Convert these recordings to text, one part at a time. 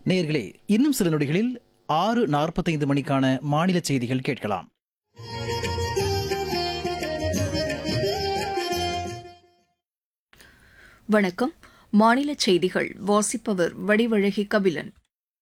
நேயர்களே இன்னும் சில நொடிகளில் ஆறு நாற்பத்தைந்து மணிக்கான மாநில செய்திகள் கேட்கலாம் வணக்கம் மாநில செய்திகள் வாசிப்பவர் வடிவழகி கபிலன்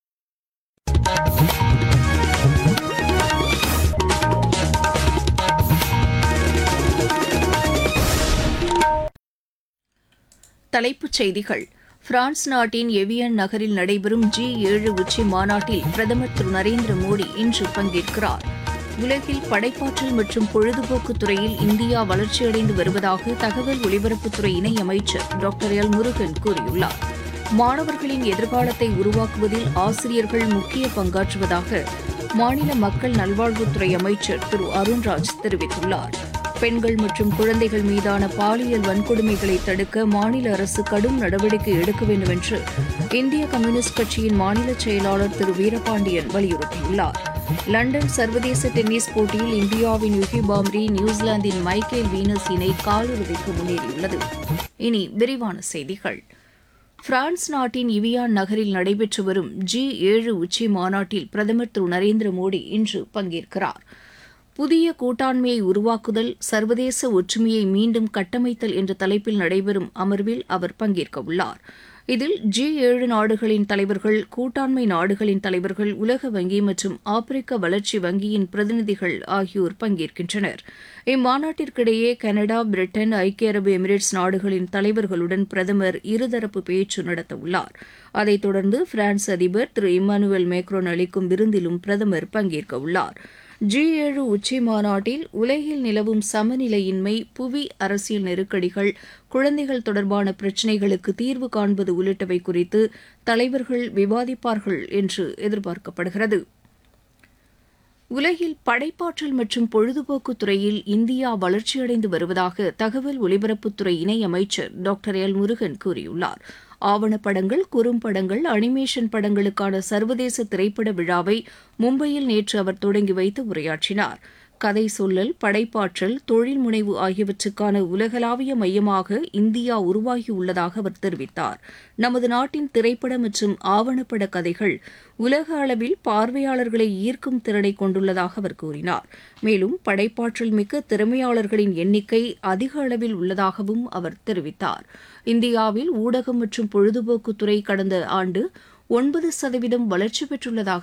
தலைப்புச் செய்திகள் பிரான்ஸ் நாட்டின் எவியன் நகரில் நடைபெறும் ஜி ஏழு உச்சி மாநாட்டில் பிரதமர் திரு நரேந்திர மோடி இன்று பங்கேற்கிறார் உலகில் படைப்பாற்றல் மற்றும் பொழுதுபோக்கு துறையில் இந்தியா வளர்ச்சியடைந்து வருவதாக தகவல் ஒலிபரப்புத்துறை இணையமைச்சர் டாக்டர் எல் முருகன் கூறியுள்ளார் மாணவர்களின் எதிர்காலத்தை உருவாக்குவதில் ஆசிரியர்கள் முக்கிய பங்காற்றுவதாக மாநில மக்கள் நல்வாழ்வுத்துறை அமைச்சர் திரு அருண்ராஜ் தெரிவித்துள்ளார் பெண்கள் மற்றும் குழந்தைகள் மீதான பாலியல் வன்கொடுமைகளை தடுக்க மாநில அரசு கடும் நடவடிக்கை எடுக்க வேண்டும் என்று இந்திய கம்யூனிஸ்ட் கட்சியின் மாநில செயலாளர் திரு வீரபாண்டியன் வலியுறுத்தியுள்ளார் லண்டன் சர்வதேச டென்னிஸ் போட்டியில் இந்தியாவின் யுகி பாம்ரி நியூசிலாந்தின் மைக்கேல் வீனஸ் இணை காலிறுதிக்கு முன்னேறியுள்ளது இனி விரிவான செய்திகள் பிரான்ஸ் நாட்டின் இவியான் நகரில் நடைபெற்று வரும் ஜி ஏழு உச்சி மாநாட்டில் பிரதமர் திரு நரேந்திர மோடி இன்று பங்கேற்கிறார் புதிய கூட்டாண்மையை உருவாக்குதல் சர்வதேச ஒற்றுமையை மீண்டும் கட்டமைத்தல் என்ற தலைப்பில் நடைபெறும் அமர்வில் அவர் பங்கேற்க உள்ளார் இதில் ஜி ஏழு நாடுகளின் தலைவர்கள் கூட்டாண்மை நாடுகளின் தலைவர்கள் உலக வங்கி மற்றும் ஆப்பிரிக்க வளர்ச்சி வங்கியின் பிரதிநிதிகள் ஆகியோர் பங்கேற்கின்றனர் இம்மாநாட்டிற்கிடையே கனடா பிரிட்டன் ஐக்கிய அரபு எமிரேட்ஸ் நாடுகளின் தலைவர்களுடன் பிரதமர் இருதரப்பு பேச்சு நடத்தவுள்ளார் அதைத் தொடர்ந்து பிரான்ஸ் அதிபர் திரு இம்மானுவேல் மேக்ரோன் அளிக்கும் விருந்திலும் பிரதமர் பங்கேற்க உள்ளார் ஜி ஏழு உச்சி மாநாட்டில் உலகில் நிலவும் சமநிலையின்மை புவி அரசியல் நெருக்கடிகள் குழந்தைகள் தொடர்பான பிரச்சினைகளுக்கு தீர்வு காண்பது உள்ளிட்டவை குறித்து தலைவர்கள் விவாதிப்பார்கள் என்று எதிர்பார்க்கப்படுகிறது உலகில் படைப்பாற்றல் மற்றும் பொழுதுபோக்கு துறையில் இந்தியா வளர்ச்சியடைந்து வருவதாக தகவல் ஒலிபரப்புத்துறை இணையமைச்சர் டாக்டர் எல் முருகன் கூறியுள்ளார் ஆவணப்படங்கள் குறும்படங்கள் அனிமேஷன் படங்களுக்கான சர்வதேச திரைப்பட விழாவை மும்பையில் நேற்று அவர் தொடங்கி வைத்து உரையாற்றினார் கதை சொல்லல் படைப்பாற்றல் தொழில் முனைவு ஆகியவற்றுக்கான உலகளாவிய மையமாக இந்தியா உருவாகியுள்ளதாக அவர் தெரிவித்தார் நமது நாட்டின் திரைப்பட மற்றும் ஆவணப்பட கதைகள் உலக அளவில் பார்வையாளர்களை ஈர்க்கும் திறனை கொண்டுள்ளதாக அவர் கூறினார் மேலும் படைப்பாற்றல் மிக்க திறமையாளர்களின் எண்ணிக்கை அதிக அளவில் உள்ளதாகவும் அவர் தெரிவித்தார் இந்தியாவில் ஊடகம் மற்றும் பொழுதுபோக்குத்துறை கடந்த ஆண்டு ஒன்பது சதவீதம் வளர்ச்சி பெற்றுள்ளதாக